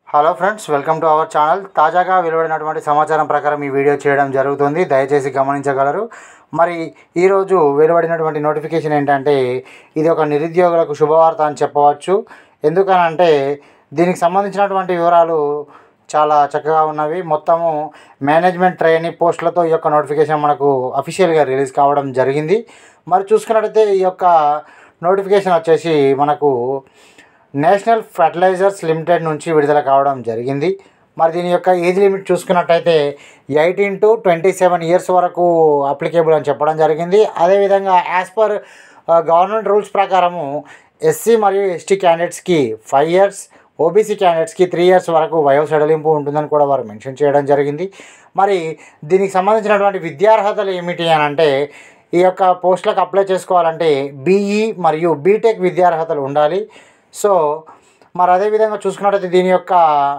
hello friends welcome to our channel తాజాగా వెలువడినటువంటి సమాచారం ప్రకారం ఈ వీడియో చేయడం జరుగుతుంది దయచేసి గమనించగలరు మరి ఈరోజు వెలువడినటువంటి నోటిఫికేషన్ ఏంటంటే ఇది ఒక నిరుద్యోగులకు శుభవార్త అని చెప్పవచ్చు ఎందుకనంటే దీనికి సంబంధించినటువంటి వివరాలు చాలా చక్కగా ఉన్నవి మొత్తము మేనేజ్మెంట్ ట్రైనింగ్ పోస్టులతో ఈ యొక్క నోటిఫికేషన్ మనకు అఫీషియల్గా రిలీజ్ కావడం జరిగింది మరి చూసుకున్నట్టయితే ఈ యొక్క నోటిఫికేషన్ వచ్చేసి మనకు నేషనల్ ఫర్టిలైజర్స్ లిమిటెడ్ నుంచి విడుదల కావడం జరిగింది మరి దీని యొక్క ఏజ్ లిమిట్ చూసుకున్నట్టయితే eighteen to twenty seven years వరకు అప్లికేబుల్ అని చెప్పడం జరిగింది అదేవిధంగా యాజ్ పర్ గవర్నమెంట్ రూల్స్ ప్రకారము ఎస్సీ మరియు ఎస్టీ క్యాండిడేట్స్కి ఫైవ్ ఇయర్స్ ఓబీసీ క్యాండిడేట్స్కి త్రీ ఇయర్స్ వరకు వయో సడలింపు ఉంటుందని కూడా వారు మెన్షన్ చేయడం జరిగింది మరి దీనికి సంబంధించినటువంటి విద్యార్హతలు ఏమిటి అని అంటే ఈ యొక్క పోస్టులకు అప్లై చేసుకోవాలంటే బీఈ మరియు బీటెక్ విద్యార్హతలు ఉండాలి సో మరి అదేవిధంగా చూసుకున్నట్టయితే దీని యొక్క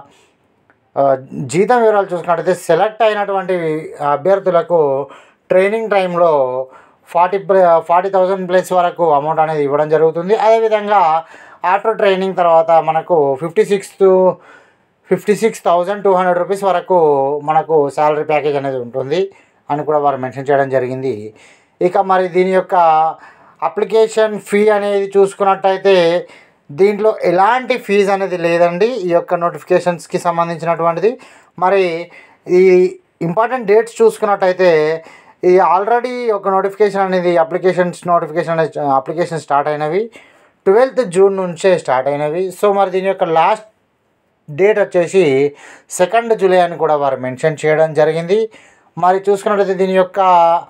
ఆ, జీతం వివరాలు చూసుకున్నట్టయితే సెలెక్ట్ అయినటువంటి అభ్యర్థులకు ట్రైనింగ్ టైంలో ఫార్టీ ఫార్టీ థౌజండ్ ప్లస్ వరకు అమౌంట్ అనేది ఇవ్వడం జరుగుతుంది అదేవిధంగా ఆఫ్టర్ ట్రైనింగ్ తర్వాత మనకు fifty six to fifty six thousand two hundred rupees వరకు మనకు శాలరీ ప్యాకేజ్ అనేది ఉంటుంది అని కూడా వారు మెన్షన్ చేయడం జరిగింది ఇక మరి దీని యొక్క అప్లికేషన్ ఫీ అనేది చూసుకున్నట్టయితే దీంట్లో ఎలాంటి ఫీజు అనేది లేదండి ఈ యొక్క నోటిఫికేషన్స్కి సంబంధించినటువంటిది మరి ఈ ఇంపార్టెంట్ డేట్స్ చూసుకున్నట్టయితే ఈ ఆల్రెడీ ఒక నోటిఫికేషన్ అనేది అప్లికేషన్స్ నోటిఫికేషన్ అనేది అప్లికేషన్ స్టార్ట్ అయినవి ట్వెల్త్ జూన్ నుంచే స్టార్ట్ అయినవి సో మరి దీని యొక్క లాస్ట్ డేట్ వచ్చేసి సెకండ్ జూలై అని కూడా వారు మెన్షన్ చేయడం జరిగింది మరి చూసుకున్నట్లయితే దీని యొక్క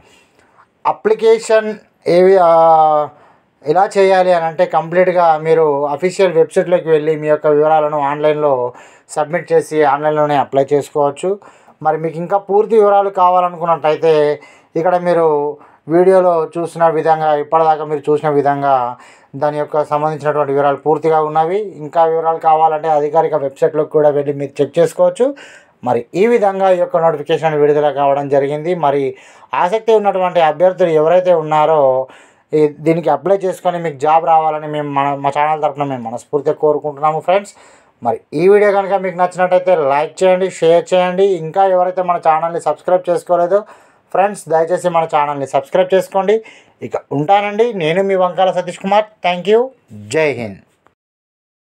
అప్లికేషన్ ఏవి ఆ, ఎలా చేయాలి అని అంటే కంప్లీట్గా మీరు అఫీషియల్ వెబ్సైట్లోకి వెళ్ళి మీ యొక్క వివరాలను ఆన్లైన్లో సబ్మిట్ చేసి ఆన్లైన్లోనే అప్లై చేసుకోవచ్చు మరి మీకు ఇంకా పూర్తి వివరాలు కావాలనుకున్నట్టయితే ఇక్కడ మీరు వీడియోలో చూసిన విధంగా ఇప్పటిదాకా మీరు చూసిన విధంగా దాని యొక్క సంబంధించినటువంటి వివరాలు పూర్తిగా ఉన్నవి ఇంకా వివరాలు కావాలంటే అధికారిక వెబ్సైట్లోకి కూడా వెళ్ళి మీరు చెక్ చేసుకోవచ్చు మరి ఈ విధంగా ఈ యొక్క నోటిఫికేషన్ విడుదల కావడం జరిగింది మరి ఆసక్తి ఉన్నటువంటి అభ్యర్థులు ఎవరైతే ఉన్నారో ఈ దీనికి అప్లై చేసుకొని మీకు జాబ్ రావాలని మేము మన మా ఛానల్ తరఫున మేము మనస్ఫూర్తిగా కోరుకుంటున్నాము ఫ్రెండ్స్ మరి ఈ వీడియో కనుక మీకు నచ్చినట్టయితే లైక్ చేయండి షేర్ చేయండి ఇంకా ఎవరైతే మన ఛానల్ని సబ్స్క్రైబ్ చేసుకోలేదో ఫ్రెండ్స్ దయచేసి మన ఛానల్ని సబ్స్క్రైబ్ చేసుకోండి ఇక ఉంటానండి నేను మీ వంకాల సతీష్ కుమార్ థ్యాంక్ యూ జై హింద్